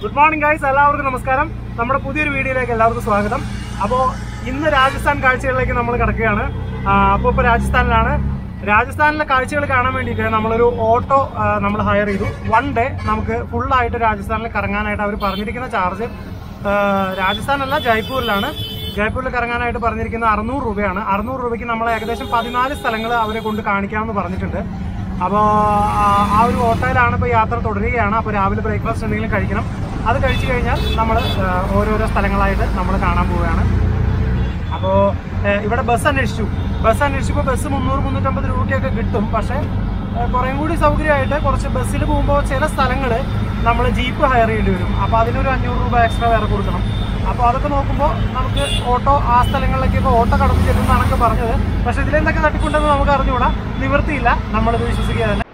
good morning guys എല്ലാവർക്കും നമസ്കാരം നമ്മുടെ പുതിയൊരു വീഡിയോയിലേക്ക് എല്ലാവർക്കും സ്വാഗതം അപ്പോൾ ഇന്ന് രാജസ്ഥാൻ കാഴ്ചകളിലേക്ക് നമ്മൾ കിടക്കുകയാണ് അപ്പോൾ ഇപ്പോൾ രാജസ്ഥാനിലാണ് രാജസ്ഥാനിലെ കാഴ്ചകൾ കാണാൻ വേണ്ടിയിട്ട് നമ്മളൊരു ഓട്ടോ നമ്മൾ ഹയർ ചെയ്തു വൺ ഡേ നമുക്ക് ഫുള്ളായിട്ട് രാജസ്ഥാനിൽ കറങ്ങാനായിട്ട് അവർ പറഞ്ഞിരിക്കുന്ന ചാർജ് രാജസ്ഥാനല്ല ജയ്പൂരിലാണ് ജയ്പൂരിൽ കറങ്ങാനായിട്ട് പറഞ്ഞിരിക്കുന്ന അറുന്നൂറ് രൂപയാണ് അറുന്നൂറ് രൂപയ്ക്ക് നമ്മൾ ഏകദേശം പതിനാല് സ്ഥലങ്ങൾ അവരെ കൊണ്ട് കാണിക്കാമെന്ന് പറഞ്ഞിട്ടുണ്ട് അപ്പോൾ ആ ഒരു ഓട്ടോയിലാണ് ഇപ്പോൾ യാത്ര തുടരുകയാണ് അപ്പോൾ രാവിലെ ബ്രേക്ക്ഫാസ്റ്റ് എന്തെങ്കിലും കഴിക്കണം അത് കഴിച്ചു കഴിഞ്ഞാൽ നമ്മൾ ഓരോരോ സ്ഥലങ്ങളായിട്ട് നമ്മൾ കാണാൻ പോവുകയാണ് അപ്പോൾ ഇവിടെ ബസ് അന്വേഷിച്ചു ബസ് അന്വേഷിച്ചപ്പോൾ ബസ് മുന്നൂറ് മുന്നൂറ്റമ്പത് രൂപയ്ക്കൊക്കെ കിട്ടും പക്ഷേ ഏഹ്, കുറേം കൂടി സൗകര്യമായിട്ട് കുറച്ച് ബസ്സിൽ പോകുമ്പോൾ ചില സ്ഥലങ്ങൾ നമ്മൾ ജീപ്പ് ഹയർ ചെയ്യേണ്ടി വരും അപ്പോൾ അതിനൊരു അഞ്ഞൂറ് രൂപ എക്സ്ട്രാ വേറെ കൊടുക്കണം അപ്പോൾ അതൊക്കെ നോക്കുമ്പോൾ നമുക്ക് ഓട്ടോ ആ സ്ഥലങ്ങളിലേക്കൊക്കെ ഓട്ടോ കടന്നു ചെല്ലുന്നതാണൊക്കെ പറഞ്ഞത് പക്ഷേ ഇതിലെന്തൊക്കെ തട്ടിക്കൊണ്ടെന്ന് നമുക്ക് അറിഞ്ഞുകൂടാ നിവൃത്തിയില്ല നമ്മളിത് വിശ്വസിക്കുക തന്നെ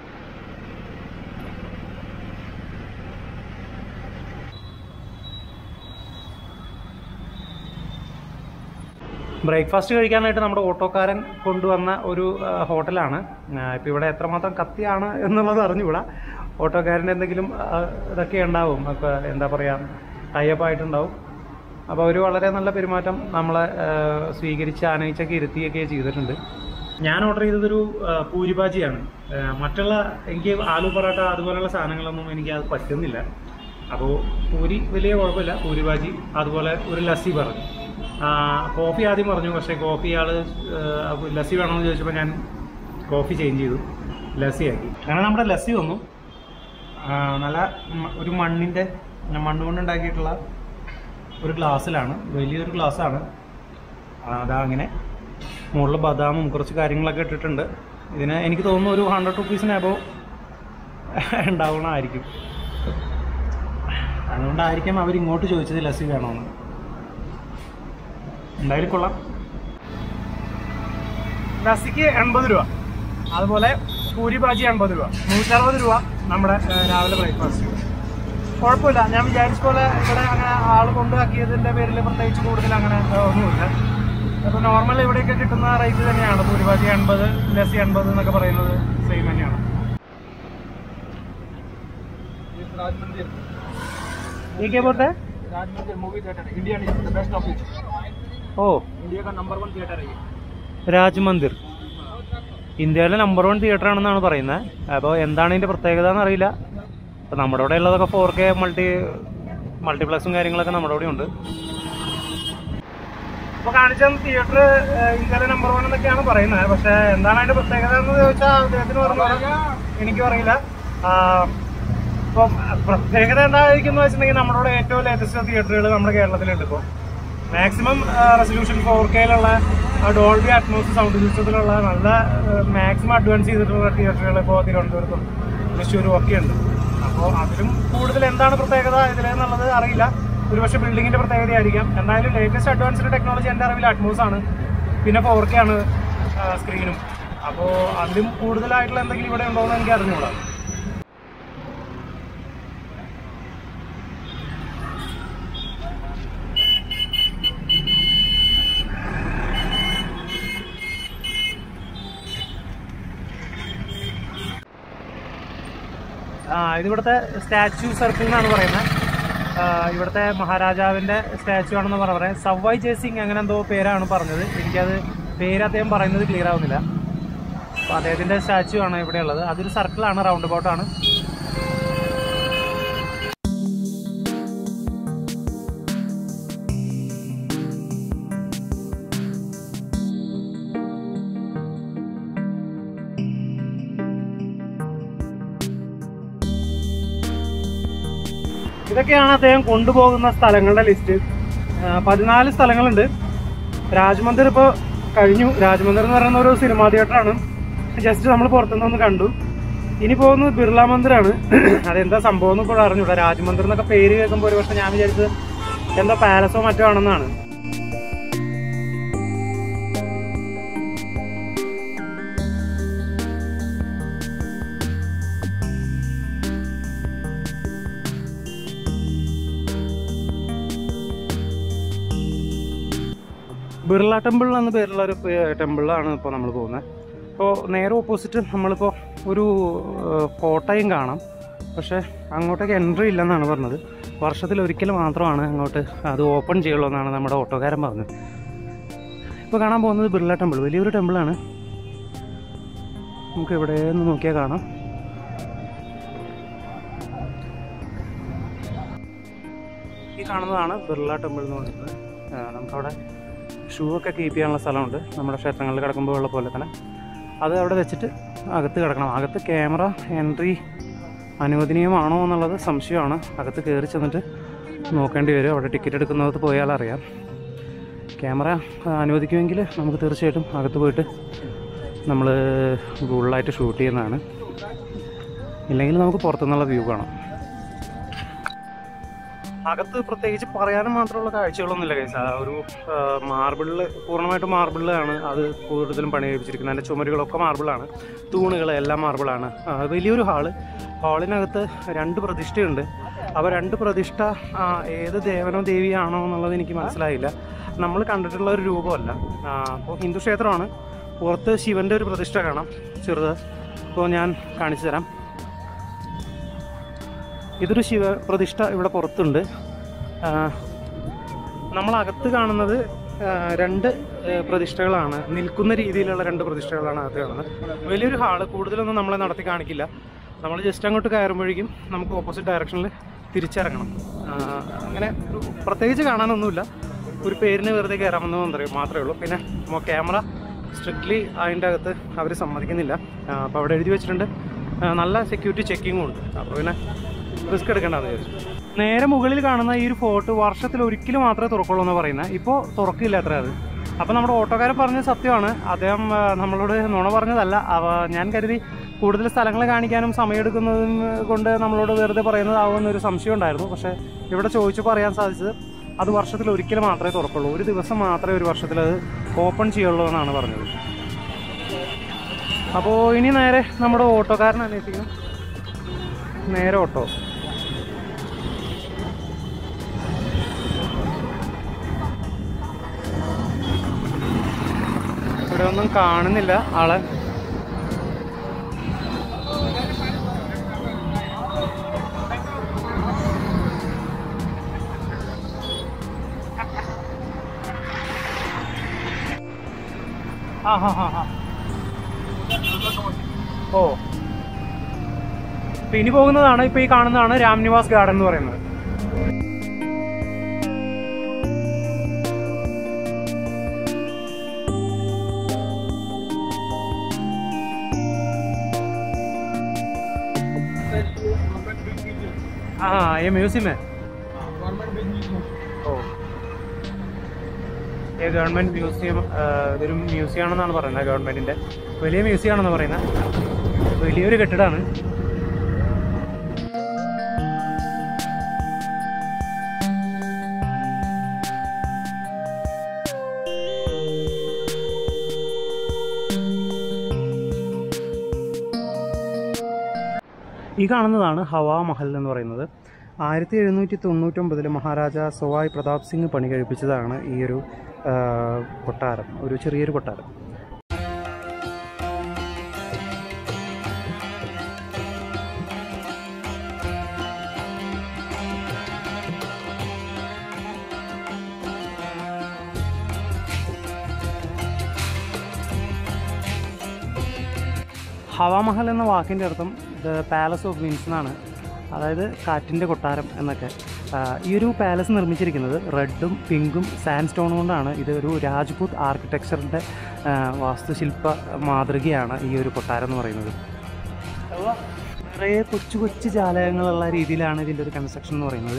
ബ്രേക്ക്ഫാസ്റ്റ് കഴിക്കാനായിട്ട് നമ്മുടെ ഓട്ടോക്കാരൻ കൊണ്ടുവന്ന ഒരു ആ, ഹോട്ടലാണ് ഇപ്പോൾ ഇവിടെ എത്രമാത്രം കത്തിയാണ് എന്നുള്ളത് അറിഞ്ഞുകൂടാ ഓട്ടോക്കാരൻ്റെ എന്തെങ്കിലും ആ, ഇതൊക്കെ ഉണ്ടാവും അപ്പോൾ എന്താ പറയുക ടൈപ്പ് ആയിട്ടുണ്ടാവും അപ്പോൾ അവർ വളരെ നല്ല പെരുമാറ്റം നമ്മളെ ആ, സ്വീകരിച്ച് ആനയിച്ചൊക്കെ ഇരുത്തിയൊക്കെ ചെയ്തിട്ടുണ്ട് ഞാൻ ഓർഡർ ചെയ്തതൊരു ആ, പൂരിഭാജിയാണ് ആ, മറ്റുള്ള എനിക്ക് ആലു പൊറോട്ട അതുപോലെയുള്ള സാധനങ്ങളൊന്നും എനിക്ക് അത് പറ്റുന്നില്ല അപ്പോൾ പൂരി വലിയ കുഴപ്പമില്ല പൂരിഭാജി അതുപോലെ ഒരു ലസ്സി പറഞ്ഞു ആ, കോഫി ആദ്യം പറഞ്ഞു പക്ഷേ കോഫി ആൾ ലസ്സി വേണമെന്ന് ചോദിച്ചപ്പോൾ ഞാൻ കോഫി ചേഞ്ച് ചെയ്തു ലസ്സി ആക്കി അങ്ങനെ നമ്മുടെ ലസ്സി വന്നു ആ, നല്ല മ- ഒരു മണ്ണിൻ്റെ മണ്ണ് കൊണ്ട് ഉണ്ടാക്കിയിട്ടുള്ള ഒരു ഗ്ലാസ്സിലാണ് വലിയൊരു ഗ്ലാസ്സാണ് അതാ അങ്ങനെ മുകളിൽ ബദാമും കുറച്ച് കാര്യങ്ങളൊക്കെ ഇട്ടിട്ടുണ്ട് ഇതിന് എനിക്ക് തോന്നുന്നു ഒരു ഹൺഡ്രഡ് റുപ്പീസിന് അബോ ഉണ്ടാവണമായിരിക്കും അതുകൊണ്ടായിരിക്കും അവർ ഇങ്ങോട്ട് ചോദിച്ചത് ലസ്സി വേണമെന്ന് എന്തായാലും കൊള്ളാം ലസ്സിക്ക് എൺപത് രൂപ അതുപോലെ പൂരി ഭാജി എൺപത് രൂപ നൂറ്ററുപത് രൂപ നമ്മുടെ ഏഹ്, രാവിലെ ബ്രേക്ക്ഫാസ്റ്റ് കുഴപ്പമില്ല ഞാൻ വിചാരിച്ച പോലെ ഇവിടെ അങ്ങനെ ആൾ കൊണ്ടാക്കിയതിൻ്റെ പേരിൽ പ്രത്യേകിച്ച് കൂടുതൽ അങ്ങനെ ഏഹ്, ഒന്നുമില്ല അപ്പോൾ നോർമൽ ഇവിടെയൊക്കെ കിട്ടുന്ന റേറ്റ് തന്നെയാണ് പൂരി ഭാജി എൺപത് ലസ്സി എൺപത് എന്നൊക്കെ പറയുന്നത് സെയിം തന്നെയാണ് राज मंदिर ഈ കെ പോട്ടെ Raj Mandir movie theatre India is the best of it ഓ इंडिया का नंबर वन थिएटर है ये രാജ്മന്ദിർ ഇന്ത്യയിലെ നമ്പർ വൺ തിയേറ്റർ ആണെന്നാണ് പറയുന്നത് അപ്പോൾ എന്താണ് ഇതിൻ്റെ പ്രത്യേകത എന്നറിയില്ല അപ്പോൾ നമ്മുടെ ഇവിടെ ഉള്ളതൊക്കെ ഫോർ കെ മൾട്ടി മൾട്ടിപ്ലക്സും കാര്യങ്ങളൊക്കെ നമ്മുടെ ഇവിടെ ഉണ്ട് അപ്പോൾ കാണിച്ച തിയേറ്റർ ഇന്ത്യയിലെ നമ്പർ വൺ എന്നൊക്കെയാണ് പറയുന്നത് പക്ഷേ എന്താണ് അതിൻ്റെ പ്രത്യേകത എന്ന് ചോദിച്ചാൽ അദ്ദേഹത്തിന് പറഞ്ഞു എനിക്കും അറിയില്ല ഇപ്പം പ്രത്യേകത എന്തായിരിക്കും എന്ന് വെച്ചിട്ടുണ്ടെങ്കിൽ നമ്മുടെ ഇവിടെ ഏറ്റവും ലേറ്റസ്റ്റ് തിയേറ്ററുകൾ നമ്മുടെ കേരളത്തിലുണ്ട് ഇപ്പോൾ മാക്സിമം റെസൊല്യൂഷൻ ഫോർ കെയിലുള്ള ഡോൾബി അറ്റ്മോസ് സൗണ്ട് സിസ്റ്റത്തിലുള്ള നല്ല മാക്സിമം അഡ്വാൻസ് ചെയ്തിട്ടുള്ള തിയേറ്ററുകൾ ഇപ്പോൾ തിരുവനന്തപുരത്തും തൃശ്ശൂരും ഒക്കെ ഉണ്ട് അപ്പോൾ അതിലും കൂടുതൽ എന്താണ് പ്രത്യേകത ഇതിലെന്നുള്ളത് അറിയില്ല ഒരുപക്ഷെ ബിൽഡിങ്ങിന്റെ പ്രത്യേകതയായിരിക്കാം എന്തായാലും ലേറ്റസ്റ്റ് അഡ്വാൻസ്ഡ് ടെക്നോളജി എൻ്റെ അറിവിൽ അറ്റ്മോസ് ആണ് പിന്നെ ഫോർ കെ ആണ് സ്ക്രീനും അപ്പോൾ അതിലും കൂടുതലായിട്ടുള്ള എന്തെങ്കിലും ഇവിടെ ഉണ്ടോ എന്ന് എനിക്ക് അറിഞ്ഞുകൂടാ ആ ഇതിവിടുത്തെ സ്റ്റാച്യു സർക്കിൾ എന്നാണ് പറയുന്നത് ആ, ഇവിടുത്തെ മഹാരാജാവിൻ്റെ സ്റ്റാച്യു ആണെന്ന് പറയാം സവ്വായ് ജയസിംഗ് അങ്ങനെ എന്തോ പേരാണ് പറഞ്ഞത് എനിക്കത് പേര് അദ്ദേഹം പറയുന്നത് ക്ലിയർ ആവുന്നില്ല അപ്പോൾ അദ്ദേഹത്തിൻ്റെ സ്റ്റാച്യു ആണ് ഇവിടെ ഉള്ളത് അതൊരു സർക്കിളാണ് റൗണ്ട് ബോട്ടാണ് ഇതൊക്കെയാണ് അദ്ദേഹം കൊണ്ടുപോകുന്ന സ്ഥലങ്ങളുടെ ലിസ്റ്റ് പതിനാല് സ്ഥലങ്ങളുണ്ട് രാജ്മന്ദിർ ഇപ്പോൾ കഴിഞ്ഞു രാജ്മന്ദിർ എന്ന് പറയുന്ന ഒരു സിനിമാ തിയേറ്ററാണ് ജസ്റ്റ് നമ്മൾ പുറത്തുനിന്ന് ഒന്ന് കണ്ടു ഇനി പോകുന്നത് ബിർള മന്ദിറാണ് അതെന്താ സംഭവം എന്ന് ഇപ്പോൾ അറിഞ്ഞൂടാ രാജ്മന്ദിർ എന്നൊക്കെ പേര് കേൾക്കുമ്പോൾ ഒരു പക്ഷേ ഞാൻ വിചാരിച്ചത് എന്തോ പാലസോ മറ്റോ ആണെന്നാണ് ബിർള ടെമ്പിൾ എന്ന പേരുള്ള ഒരു ടെമ്പിളിലാണ് ഇപ്പോൾ നമ്മൾ പോകുന്നത് ഇപ്പോൾ നേരെ ഓപ്പോസിറ്റ് നമ്മളിപ്പോൾ ഒരു ഏഹ്, കോട്ടയും കാണാം പക്ഷേ അങ്ങോട്ടേക്ക് എൻട്രി ഇല്ലെന്നാണ് പറഞ്ഞത് വർഷത്തിൽ ഒരിക്കൽ മാത്രമാണ് അങ്ങോട്ട് അത് ഓപ്പൺ ചെയ്യുള്ളൂ എന്നാണ് നമ്മുടെ ഓട്ടോക്കാരൻ പറഞ്ഞത് ഇപ്പോൾ കാണാൻ പോകുന്നത് ബിർള ടെമ്പിൾ വലിയൊരു ടെമ്പിളാണ് നമുക്ക് ഇവിടെ നിന്ന് നോക്കിയാൽ കാണാം ഈ കാണുന്നതാണ് ബിർള ടെമ്പിൾ എന്ന് പറയുന്നത് ആ, നമുക്കവിടെ ഷൂ ഒക്കെ കീപ്പ് ചെയ്യാനുള്ള സ്ഥലമുണ്ട് നമ്മുടെ ക്ഷേത്രങ്ങളിൽ കിടക്കുമ്പോൾ ഉള്ള പോലെ തന്നെ അത് അവിടെ വെച്ചിട്ട് അകത്ത് കിടക്കണം അകത്ത് ക്യാമറ എൻട്രി അനുവദനീയമാണോ എന്നുള്ളത് സംശയമാണ് അകത്ത് കയറി ചെന്നിട്ട് നോക്കേണ്ടി വരും അവിടെ ടിക്കറ്റ് എടുക്കുന്നത് പോയാൽ അറിയാം ക്യാമറ അനുവദിക്കുമെങ്കിൽ നമുക്ക് തീർച്ചയായിട്ടും അകത്ത് പോയിട്ട് നമ്മൾ ഗൂഗിളായിട്ട് ഷൂട്ട് ചെയ്യുന്നതാണ് ഇല്ലെങ്കിൽ നമുക്ക് പുറത്തുനിന്നുള്ള വ്യൂ കാണാം അകത്ത് പ്രത്യേകിച്ച് പറയാനും മാത്രമുള്ള കാഴ്ചകളൊന്നുമില്ല കൈസ ഒരു മാർബിളിൽ പൂർണ്ണമായിട്ടും മാർബിളിലാണ് അത് കൂടുതലും പണി കഴിപ്പിച്ചിരിക്കുന്നത് അതിൻ്റെ ചുമരുകളൊക്കെ മാർബിളാണ് തൂണുകൾ എല്ലാം മാർബിളാണ് ആ, വലിയൊരു ഹാള് ഹാളിനകത്ത് രണ്ട് പ്രതിഷ്ഠയുണ്ട് അപ്പോൾ രണ്ട് പ്രതിഷ്ഠ ആ, ഏത് ദേവനോ ദേവിയാണോ എന്നുള്ളത് എനിക്ക് മനസ്സിലായില്ല നമ്മൾ കണ്ടിട്ടുള്ള ഒരു രൂപമല്ല ആ, അപ്പോൾ ഹിന്ദു ക്ഷേത്രമാണ് പുറത്ത് ശിവൻ്റെ ഒരു പ്രതിഷ്ഠ കാണാം ചെറുത് അപ്പോൾ ഞാൻ കാണിച്ചു തരാം ഇതൊരു ശിവ പ്രതിഷ്ഠ ഇവിടെ പുറത്തുണ്ട് ആ, നമ്മളകത്ത് കാണുന്നത് ആ, രണ്ട് ആ, പ്രതിഷ്ഠകളാണ് നിൽക്കുന്ന രീതിയിലുള്ള രണ്ട് പ്രതിഷ്ഠകളാണ് അകത്ത് കാണുന്നത് വലിയൊരു ഹാള് കൂടുതലൊന്നും നമ്മളെ നടത്തി കാണിക്കില്ല നമ്മൾ ജസ്റ്റ് അങ്ങോട്ട് കയറുമ്പോഴേക്കും നമുക്ക് ഓപ്പോസിറ്റ് ഡയറക്ഷനിൽ തിരിച്ചിറങ്ങണം ആ, അങ്ങനെ ഒരു പ്രത്യേകിച്ച് കാണാനൊന്നുമില്ല ഒരു പേരിന് വെറുതെ കയറാമെന്ന് മാത്രമേ മാത്രമേ ഉള്ളൂ പിന്നെ ക്യാമറ സ്ട്രിക്ട്ലി അതിൻ്റെ അകത്ത് അവർ സമ്മതിക്കുന്നില്ല അപ്പോൾ അവിടെ എഴുതി വെച്ചിട്ടുണ്ട് ആ, നല്ല സെക്യൂരിറ്റി ചെക്കിങ്ങും ഉണ്ട് അപ്പോൾ പിന്നെ റിസ്ക് എടുക്കേണ്ടെന്ന് വിചാരിച്ചു നേരെ മുകളിൽ കാണുന്ന ഈ ഒരു ഫോർട്ട് വർഷത്തിൽ ഒരിക്കലും മാത്രമേ തുറക്കുള്ളൂ എന്ന് പറയുന്നത് ഇപ്പോൾ തുറക്കില്ല അത്ര അത് അപ്പോൾ നമ്മുടെ ഓട്ടോക്കാരൻ പറഞ്ഞത് സത്യമാണ് അദ്ദേഹം ആ, നമ്മളോട് നുണ പറഞ്ഞതല്ല അവ ഞാൻ കരുതി കൂടുതൽ സ്ഥലങ്ങൾ കാണിക്കാനും സമയമെടുക്കുന്നതും കൊണ്ട് നമ്മളോട് വെറുതെ പറയുന്നതാവുമെന്നൊരു സംശയം ഉണ്ടായിരുന്നു പക്ഷേ ഇവിടെ ചോദിച്ചപ്പോൾ അറിയാൻ സാധിച്ചത് അത് വർഷത്തിൽ ഒരിക്കൽ മാത്രമേ തുറക്കുള്ളൂ ഒരു ദിവസം മാത്രമേ ഒരു വർഷത്തിൽ അത് ഓപ്പൺ ചെയ്യുള്ളൂ എന്നാണ് പറഞ്ഞത് അപ്പോൾ ഇനി നേരെ നമ്മുടെ ഓട്ടോക്കാരൻ അന്വേഷിക്കും നേരെ ഓട്ടോ ഇവിടെ ഒന്നും കാണുന്നില്ല ആളെ ആ ഹാ ഹാ ഹാ ഓ ഇപ്പൊ ഇനി പോകുന്നതാണ് ഇപ്പൊ ഈ കാണുന്നതാണ് രാംനിവാസ് ഗാർഡൻ എന്ന് പറയുന്നത് ആ ये म्यूजियम है ഓ ഈ ഗവൺമെന്റ് മ്യൂസിയം ഇതൊരു മ്യൂസിയം ആണെന്നാണ് പറയുന്നത് ഗവൺമെന്റിന്റെ വലിയ മ്യൂസിയം ആണെന്ന് പറയുന്നത് വലിയൊരു കെട്ടിടമാണ് ഈ കാണുന്നതാണ് ഹവാ മഹൽ എന്ന് പറയുന്നത് ആയിരത്തി എഴുന്നൂറ്റി തൊണ്ണൂറ്റൊമ്പതിൽ മഹാരാജ സവായ് പ്രതാപ് സിംഗ് പണി കഴിപ്പിച്ചതാണ് ഈ ഒരു ആ, കൊട്ടാരം ഒരു ചെറിയൊരു കൊട്ടാരം ഹവാമഹൽ എന്ന വാക്കിൻ്റെ അർത്ഥം ദ പാലസ് ഓഫ് വിൻസ് എന്നാണ് അതായത് കാറ്റിൻ്റെ കൊട്ടാരം എന്നൊക്കെ ആ, ഈ ഒരു പാലസ് നിർമ്മിച്ചിരിക്കുന്നത് റെഡും പിങ്കും സാൻഡ് സ്റ്റോൺ കൊണ്ടാണ് ഇത് ഒരു രാജ്പൂത് ആർക്കിടെക്ചറിൻ്റെ വാസ്തുശില്പ മാതൃകയാണ് ഈ ഒരു കൊട്ടാരം എന്ന് പറയുന്നത് നിറയെ കൊച്ചു കൊച്ചു ജാലകങ്ങളുള്ള രീതിയിലാണ് ഇതിൻ്റെ ഒരു കൺസ്ട്രക്ഷൻ എന്ന് പറയുന്നത്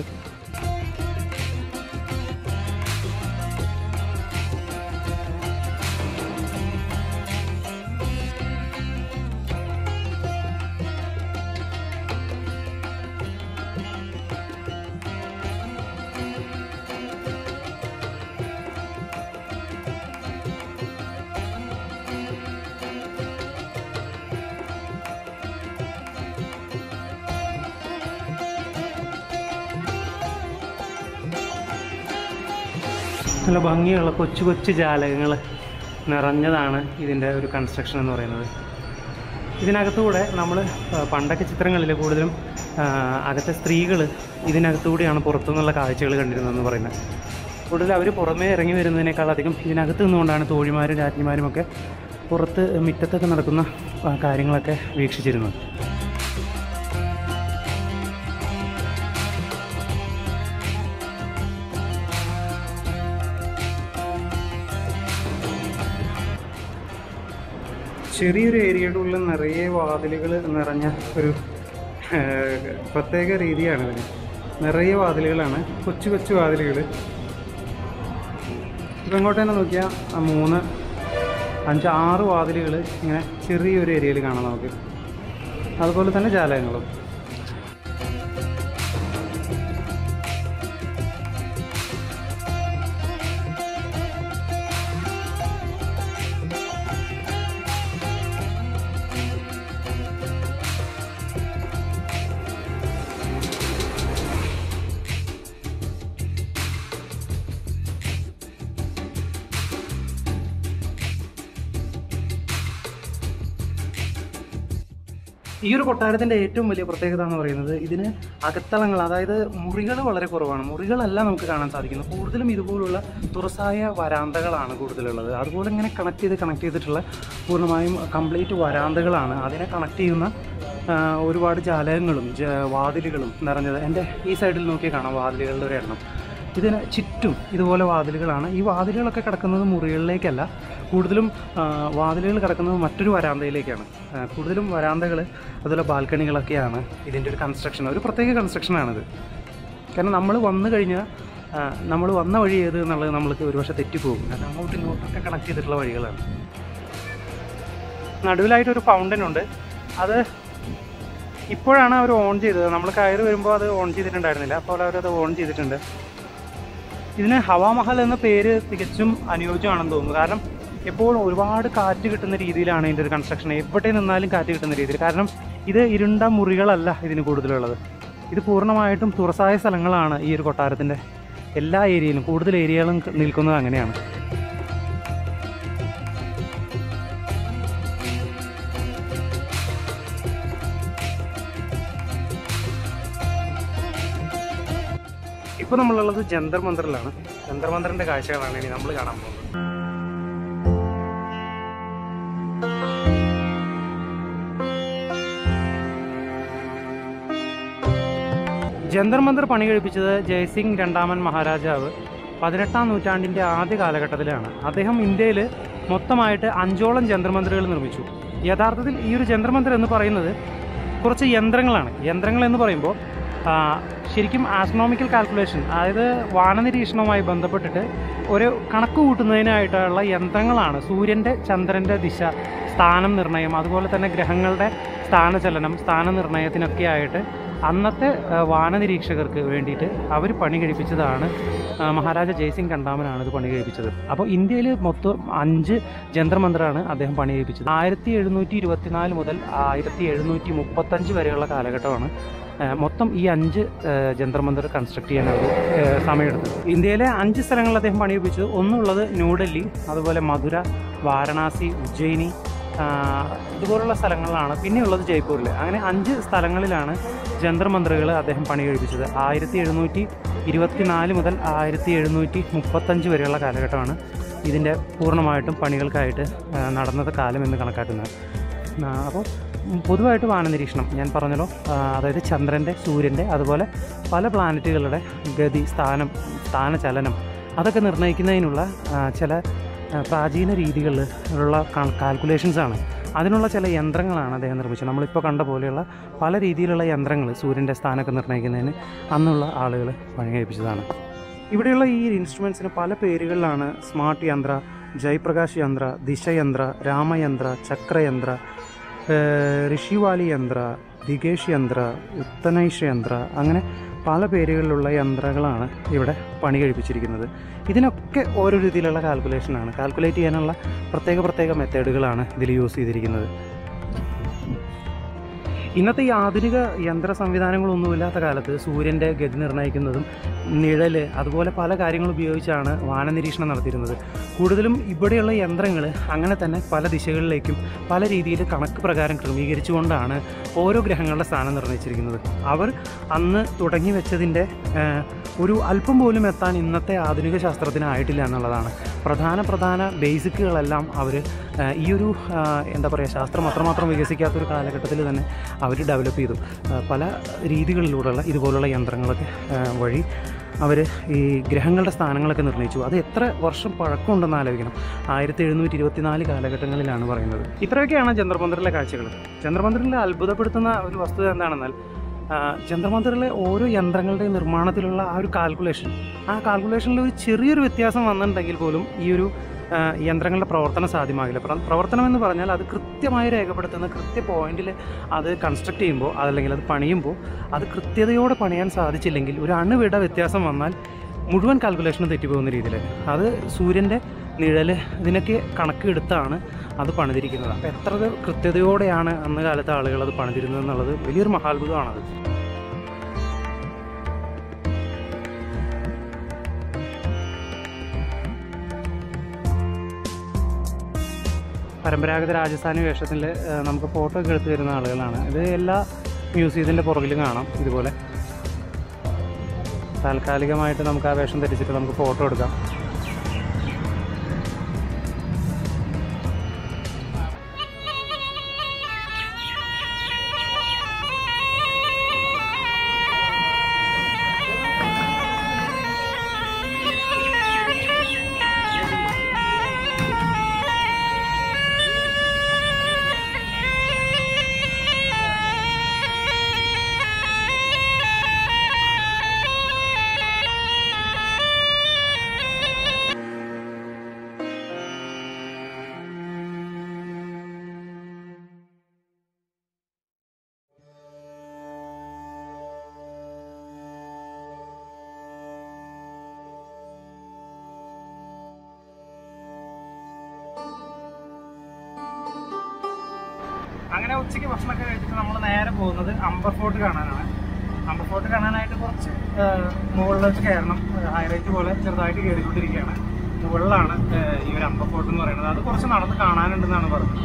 നല്ല ഭംഗിയുള്ള കൊച്ചു കൊച്ചു ജാലകങ്ങൾ നിറഞ്ഞതാണ് ഇതിൻ്റെ ഒരു കൺസ്ട്രക്ഷൻ എന്ന് പറയുന്നത് ഇതിനകത്തൂടെ നമ്മൾ പണ്ടൊക്കെ ചിത്രങ്ങളിൽ കൂടുതലും ആ, അകത്തെ സ്ത്രീകൾ ഇതിനകത്തുകൂടിയാണ് പുറത്തുനിന്നുള്ള കാഴ്ചകൾ കണ്ടിരുന്നതെന്ന് പറയുന്നത് കൂടുതൽ അവർ പുറമേ ഇറങ്ങി വരുന്നതിനേക്കാൾ അധികം ഇതിനകത്ത് നിന്നുകൊണ്ടാണ് തോഴിമാരും രാജ്ഞിമാരും ഒക്കെ പുറത്ത് മുറ്റത്തൊക്കെ നടക്കുന്ന ആ, കാര്യങ്ങളൊക്കെ വീക്ഷിച്ചിരുന്നത് ചെറിയൊരു ഏരിയയുടെ ഉള്ളിൽ നിറയെ വാതിലുകൾ നിറഞ്ഞ ഒരു ഏഹ്, പ്രത്യേക രീതിയാണ് ഇതിന് നിറയെ വാതിലുകളാണ് കൊച്ചു കൊച്ചു വാതിലുകൾ ഇപ്പം ഇങ്ങോട്ട് തന്നെ നോക്കിയാൽ ആ മൂന്ന് അഞ്ച് ആറ് വാതിലുകൾ ഇങ്ങനെ ചെറിയൊരു ഏരിയയിൽ കാണാം നമുക്ക് അതുപോലെ തന്നെ ജാലകങ്ങളും ഈ ഒരു കൊട്ടാരത്തിൻ്റെ ഏറ്റവും വലിയ പ്രത്യേകത എന്ന് പറയുന്നത് ഇതിന് അകത്തളങ്ങൾ അതായത് മുറികൾ വളരെ കുറവാണ് മുറികളല്ല നമുക്ക് കാണാൻ സാധിക്കുന്നത് കൂടുതലും ഇതുപോലുള്ള തുറസായ വരാന്തകളാണ് കൂടുതലുള്ളത് അതുപോലെ ഇങ്ങനെ കണക്ട് ചെയ്ത് കണക്ട് ചെയ്തിട്ടുള്ള പൂർണ്ണമായും കംപ്ലീറ്റ് വരാന്തകളാണ് അതിനെ കണക്ട് ചെയ്യുന്ന ആ, ഒരുപാട് ജാലകങ്ങളും ജ വാതിലുകളും നിറഞ്ഞത് എൻ്റെ ഈ സൈഡിൽ നോക്കിയാൽ കാണാം വാതിലുകളുടെ ഒരു എണ്ണം ഇതിന് ചുറ്റും ഇതുപോലെ വാതിലുകളാണ് ഈ വാതിലുകളൊക്കെ കിടക്കുന്നത് മുറികളിലേക്കല്ല കൂടുതലും ആ, വാതിലുകൾ കിടക്കുന്നത് മറ്റൊരു വരാന്തയിലേക്കാണ് ആ, കൂടുതലും വരാന്തകൾ അതുപോലെ ബാൽക്കണികളൊക്കെയാണ് ഇതിൻ്റെ ഒരു കൺസ്ട്രക്ഷൻ ഒരു പ്രത്യേക കൺസ്ട്രക്ഷനാണിത് കാരണം നമ്മൾ വന്നു കഴിഞ്ഞാൽ നമ്മൾ വന്ന വഴി ഏത് എന്നുള്ളത് നമ്മൾക്ക് ഒരുപക്ഷെ തെറ്റിപ്പോകും കാരണം അങ്ങോട്ടും ഇങ്ങോട്ടൊക്കെ കണക്ട് ചെയ്തിട്ടുള്ള വഴികളാണ് നടുവിലായിട്ടൊരു ഫൗണ്ടൻ ഉണ്ട് അത് ഇപ്പോഴാണ് അവർ ഓൺ ചെയ്തത് നമ്മൾ കയറി വരുമ്പോൾ അത് ഓൺ ചെയ്തിട്ടുണ്ടായിരുന്നില്ല അപ്പോൾ അവരത് ഓൺ ചെയ്തിട്ടുണ്ട് ഇതിന് ഹവാമഹൽ എന്ന പേര് തികച്ചും അനുയോജ്യമാണെന്ന് തോന്നുന്നു കാരണം എപ്പോഴും ഒരുപാട് കാറ്റ് കിട്ടുന്ന രീതിയിലാണ് ഇതിൻ്റെ ഒരു കൺസ്ട്രക്ഷൻ എവിടെ നിന്നാലും കാറ്റ് കിട്ടുന്ന രീതിയിൽ കാരണം ഇത് ഇരുണ്ട മുറികളല്ല ഇതിന് കൂടുതലുള്ളത് ഇത് പൂർണ്ണമായിട്ടും തുറസായ സ്ഥലങ്ങളാണ് ഈ ഒരു കൊട്ടാരത്തിൻ്റെ എല്ലാ ഏരിയയിലും കൂടുതൽ ഏരിയകളും നിൽക്കുന്നത് അങ്ങനെയാണ് ഇപ്പോൾ നമ്മളുള്ളത് ജന്തർ മന്ദറിലാണ് ജന്തർ മന്ദറിൻ്റെ കാഴ്ചകളാണ് ഇനി നമ്മൾ കാണാൻ പോകുന്നത് ജന്തർ മന്ദർ പണി കഴിപ്പിച്ചത് ജയസിംഗ് രണ്ടാമൻ മഹാരാജാവ് പതിനെട്ടാം നൂറ്റാണ്ടിൻ്റെ ആദ്യ കാലഘട്ടത്തിലാണ് അദ്ദേഹം ഇന്ത്യയിൽ മൊത്തമായിട്ട് അഞ്ചോളം ജന്തർ മന്ദിറുകൾ നിർമ്മിച്ചു യഥാർത്ഥത്തിൽ ഈ ഒരു ജന്തർ മന്ദിർ എന്ന് പറയുന്നത് കുറച്ച് യന്ത്രങ്ങളാണ് യന്ത്രങ്ങൾ എന്ന് പറയുമ്പോൾ ആ, ശരിക്കും ആസ്ട്രോണോമിക്കൽ കാൽക്കുലേഷൻ അതായത് വാനനിരീക്ഷണവുമായി ബന്ധപ്പെട്ടിട്ട് ഒരു കണക്ക് കൂട്ടുന്നതിനായിട്ടുള്ള യന്ത്രങ്ങളാണ് സൂര്യൻ്റെ ചന്ദ്രൻ്റെ ദിശ സ്ഥാനം നിർണയം അതുപോലെ തന്നെ ഗ്രഹങ്ങളുടെ സ്ഥാനചലനം സ്ഥാനനിർണയത്തിനൊക്കെ ആയിട്ട് അന്നത്തെ ആ, വാനനിരീക്ഷകർക്ക് വേണ്ടിയിട്ട് അവർ പണി കഴിപ്പിച്ചതാണ് ആ, മഹാരാജ ജയ്സിംഗ് രണ്ടാമനാണ് ഇത് പണി കഴിപ്പിച്ചത് അപ്പോൾ ഇന്ത്യയിൽ മൊത്തം അഞ്ച് ജന്തർമന്ത്രമാണ് അദ്ദേഹം പണി കഴിപ്പിച്ചത് ആയിരത്തി എഴുന്നൂറ്റി ഇരുപത്തിനാല് മുതൽ ആയിരത്തി എഴുന്നൂറ്റി മുപ്പത്തഞ്ച് വരെയുള്ള കാലഘട്ടമാണ് ആ, മൊത്തം ഈ അഞ്ച് ജന്തർമന്ദർ കൺസ്ട്രക്ട് ചെയ്യാൻ അവർ സമയമെടുത്തത് ഇന്ത്യയിലെ അഞ്ച് സ്ഥലങ്ങളിൽ അദ്ദേഹം പണി കഴിപ്പിച്ചു ഒന്നുള്ളത് ന്യൂഡൽഹി അതുപോലെ മധുര വാരണാസി ഉജ്ജയിനി ആ, ഇതുപോലുള്ള സ്ഥലങ്ങളിലാണ് പിന്നെയുള്ളത് ജയ്പൂരിൽ അങ്ങനെ അഞ്ച് സ്ഥലങ്ങളിലാണ് ജന്തർ മന്ത്രികൾ അദ്ദേഹം പണി കഴിപ്പിച്ചത് ആയിരത്തി എഴുന്നൂറ്റി ഇരുപത്തിനാല് മുതൽ ആയിരത്തി എഴുന്നൂറ്റി മുപ്പത്തഞ്ച് വരെയുള്ള കാലഘട്ടമാണ് ഇതിൻ്റെ പൂർണ്ണമായിട്ടും പണികൾക്കായിട്ട് ആ, നടന്നത് കാലം എന്ന് കണക്കാക്കുന്നത് ആ, അപ്പോൾ ഉം, പൊതുവായിട്ട് വാനനിരീക്ഷണം ഞാൻ പറഞ്ഞല്ലോ ആ, അതായത് ചന്ദ്രൻ്റെ സൂര്യൻ്റെ അതുപോലെ പല പ്ലാനറ്റുകളുടെ ഗതി സ്ഥാനം സ്ഥാനചലനം അതൊക്കെ നിർണ്ണയിക്കുന്നതിനുള്ള ആ, ചില ആ, പ്രാചീന രീതികളിലുള്ള കാൽക്കുലേഷൻസ് ആണ് അതിനുള്ള ചില യന്ത്രങ്ങളാണ് അദ്ദേഹം നിർമ്മിച്ചത് നമ്മളിപ്പോൾ കണ്ട പോലെയുള്ള പല രീതിയിലുള്ള യന്ത്രങ്ങൾ സൂര്യൻ്റെ സ്ഥാനമൊക്കെ നിർണ്ണയിക്കുന്നതിന് അന്നുള്ള ആളുകൾ പണി കഴിപ്പിച്ചതാണ് ഇവിടെയുള്ള ഈ ഇൻസ്ട്രുമെൻസിന് പല പേരുകളിലാണ് സ്മാർട്ട് യന്ത്ര ജയപ്രകാശ് യന്ത്ര ദിശയന്ത്ര രാമയന്ത്ര ചക്രയന്ത്ര ഏഹ് ഋഷിവാലി യന്ത്ര ദികേഷ് യന്ത്ര ഉത്തനൈഷ് യന്ത്ര അങ്ങനെ പല പേരുകളിലുള്ള യന്ത്രങ്ങളാണ് ഇവിടെ പണി കഴിപ്പിച്ചിരിക്കുന്നത് ഇതിനൊക്കെ ഓരോ രീതിയിലുള്ള കാൽക്കുലേഷനാണ് കാൽക്കുലേറ്റ് ചെയ്യാനുള്ള പ്രത്യേക പ്രത്യേക മെത്തേഡുകളാണ് ഇതിൽ യൂസ് ചെയ്തിരിക്കുന്നത് ഇന്നത്തെ ഈ ആധുനിക യന്ത്ര സംവിധാനങ്ങളൊന്നുമില്ലാത്ത കാലത്ത് സൂര്യൻ്റെ ഗതി നിർണ്ണയിക്കുന്നതും നിഴൽ അതുപോലെ പല കാര്യങ്ങൾ ഉപയോഗിച്ചാണ് വാനനിരീക്ഷണം നടത്തിയിരുന്നത് കൂടുതലും ഇവിടെയുള്ള യന്ത്രങ്ങൾ അങ്ങനെ തന്നെ പല ദിശകളിലേക്കും പല രീതിയിൽ കണക്ക് പ്രകാരം ക്രമീകരിച്ചുകൊണ്ടാണ് ഓരോ ഗ്രഹങ്ങളുടെ സ്ഥാനം നിർണ്ണയിച്ചിരിക്കുന്നത് അവർ അന്ന് തുടങ്ങി വെച്ചതിൻ്റെ ഏഹ്, ഒരു അല്പം പോലും എത്താൻ ഇന്നത്തെ ആധുനിക ശാസ്ത്രത്തിന് ആയിട്ടില്ല എന്നുള്ളതാണ് പ്രധാന പ്രധാന ബേസിക്കുകളെല്ലാം അവർ ഈ ഒരു ആ, എന്താ പറയുക ശാസ്ത്രം അത്രമാത്രം വികസിക്കാത്തൊരു കാലഘട്ടത്തിൽ തന്നെ അവർ ഡെവലപ്പ് ചെയ്തു ആ, പല രീതികളിലൂടെയുള്ള ഇതുപോലുള്ള യന്ത്രങ്ങളൊക്കെ ആ, വഴി അവർ ഈ ഗ്രഹങ്ങളുടെ സ്ഥാനങ്ങളൊക്കെ നിർണ്ണയിച്ചു അത് എത്ര വർഷം പഴക്കമുണ്ടെന്ന് ആലോചിക്കണം ആയിരത്തി എഴുന്നൂറ്റി ഇരുപത്തിനാല് കാലഘട്ടങ്ങളിലാണ് പറയുന്നത് ഇത്രയൊക്കെയാണ് ചന്ദ്രമന്ദിറിലെ കാഴ്ചകൾ ചന്ദ്രമന്ദിറിലെ അത്ഭുതപ്പെടുത്തുന്ന ഒരു വസ്തുത എന്താണെന്നാൽ ആ, ചന്ദ്രമന്ദിറിലെ ഓരോ യന്ത്രങ്ങളുടെ നിർമ്മാണത്തിലുള്ള ആ ഒരു കാൽക്കുലേഷൻ ആ കാൽക്കുലേഷനിൽ ഒരു ചെറിയൊരു വ്യത്യാസം വന്നിട്ടുണ്ടെങ്കിൽ പോലും ഈ ഒരു ആ, യന്ത്രങ്ങളുടെ പ്രവർത്തനം സാധ്യമാകില്ല പ്ര- പ്രവർത്തനം എന്ന് പറഞ്ഞാൽ അത് കൃത്യമായി രേഖപ്പെടുത്തുന്ന കൃത്യ പോയിന്റിൽ അത് കൺസ്ട്രക്ട് ചെയ്യുമ്പോൾ അതല്ലെങ്കിൽ അത് പണിയുമ്പോൾ അത് കൃത്യതയോടെ പണിയാൻ സാധിച്ചില്ലെങ്കിൽ ഒരു അണുവിട വ്യത്യാസം വന്നാൽ മുഴുവൻ കാൽക്കുലേഷനും തെറ്റിപ്പോകുന്ന രീതിയിൽ അത് സൂര്യൻ്റെ നിഴൽ ഇതിനൊക്കെ കണക്കെടുത്താണ് അത് പണിതിരിക്കുന്നത് അപ്പോൾ എത്ര കൃത്യതയോടെയാണ് അന്ന് കാലത്തെ ആളുകൾ അത് പണിതിരുന്നത് എന്നുള്ളത് വലിയൊരു മഹാത്ഭുതമാണത് പരമ്പരാഗത രാജസ്ഥാനി വേഷത്തിൽ നമുക്ക് ഫോട്ടോ ഒക്കെ എടുത്തു തരുന്ന ആളുകളാണ് ഇത് എല്ലാ മ്യൂസിയത്തിൻ്റെ പുറകിലും കാണാം ഇതുപോലെ താൽക്കാലികമായിട്ട് നമുക്ക് ആ വേഷം ധരിച്ചിട്ട് നമുക്ക് ഫോട്ടോ എടുക്കാം അങ്ങനെ ഉച്ചയ്ക്ക് ഭക്ഷണമൊക്കെ കഴിച്ചിട്ട് നമ്മൾ നേരെ പോകുന്നത് അമ്പർ ഫോർട്ട് കാണാനാണ് അമ്പർ ഫോർട്ട് കാണാനായിട്ട് കുറച്ച് ആ, മുകളിലേക്ക് കയറണം ഹൈ റേഞ്ച് പോലെ ചെറുതായിട്ട് കയറിക്കൊണ്ടിരിക്കുകയാണ് മുകളിലാണ് ആ, ഈ ഒരു അമ്പർ ഫോർട്ട് എന്ന് പറയുന്നത് അത് കുറച്ച് നടന്ന് കാണാനുണ്ടെന്നാണ് പറഞ്ഞത്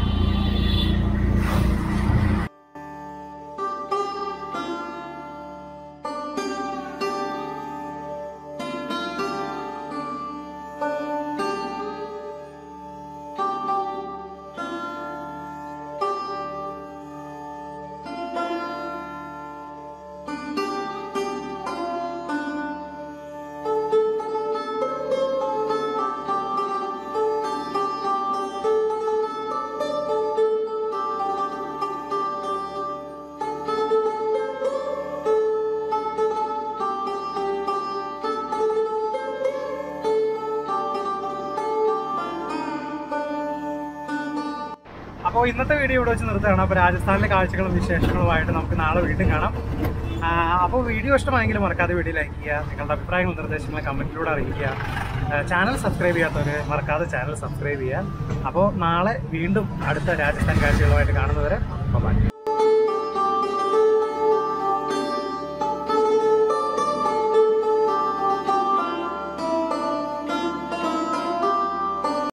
അപ്പോൾ ഇന്നത്തെ വീഡിയോ ഇവിടെ വെച്ച് നിർത്തുകയാണ് അപ്പോൾ രാജസ്ഥാനിലെ കാഴ്ചകളും വിശേഷങ്ങളുമായിട്ട് നമുക്ക് നാളെ വീണ്ടും കാണാം ആ, അപ്പോൾ വീഡിയോ ഇഷ്ടമായെങ്കിൽ മറക്കാതെ വീഡിയോ ലൈക്ക് ചെയ്യുക നിങ്ങളുടെ അഭിപ്രായങ്ങളും നിർദ്ദേശങ്ങളും കമൻറ്റിലൂടെ അറിയിക്കുക ആ, ചാനൽ സബ്സ്ക്രൈബ് ചെയ്യാത്തവർ മറക്കാതെ ചാനൽ സബ്സ്ക്രൈബ് ചെയ്യുക അപ്പോൾ നാളെ വീണ്ടും അടുത്ത രാജസ്ഥാൻ കാഴ്ചകളുമായിട്ട് കാണുന്നവരെ ബൈ